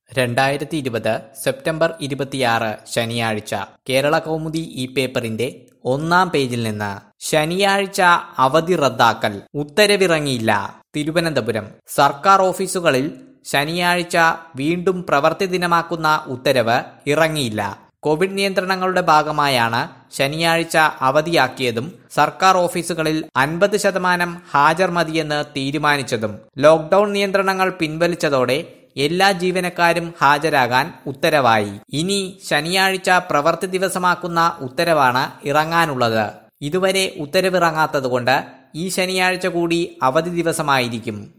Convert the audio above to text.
രണ്ടായിരത്തി ഇരുപത് സെപ്റ്റംബർ ഇരുപത്തിയാറ് ശനിയാഴ്ച കേരള കൗമുദി ഈ പേപ്പറിന്റെ ഒന്നാം പേജിൽ നിന്ന് ശനിയാഴ്ച അവധി റദ്ദാക്കൽ ഉത്തരവിറങ്ങിയില്ല തിരുവനന്തപുരം സർക്കാർ ഓഫീസുകളിൽ ശനിയാഴ്ച വീണ്ടും പ്രവൃത്തി ദിനമാക്കുന്ന ഉത്തരവ് ഇറങ്ങിയില്ല കോവിഡ് നിയന്ത്രണങ്ങളുടെ ഭാഗമായാണ് ശനിയാഴ്ച അവധിയാക്കിയതും സർക്കാർ ഓഫീസുകളിൽ അൻപത് ശതമാനം ഹാജർ മതിയെന്ന് തീരുമാനിച്ചതും ലോക്ഡൌൺ നിയന്ത്രണങ്ങൾ പിൻവലിച്ചതോടെ എല്ലാ ജീവനക്കാരും ഹാജരാകാൻ ഉത്തരവായി ഇനി ശനിയാഴ്ച പ്രവൃത്തി ദിവസമാക്കുന്ന ഉത്തരവാണ് ഇറങ്ങാനുള്ളത് ഇതുവരെ ഉത്തരവിറങ്ങാത്തതുകൊണ്ട് ഈ ശനിയാഴ്ച കൂടി അവധി ദിവസമായിരിക്കും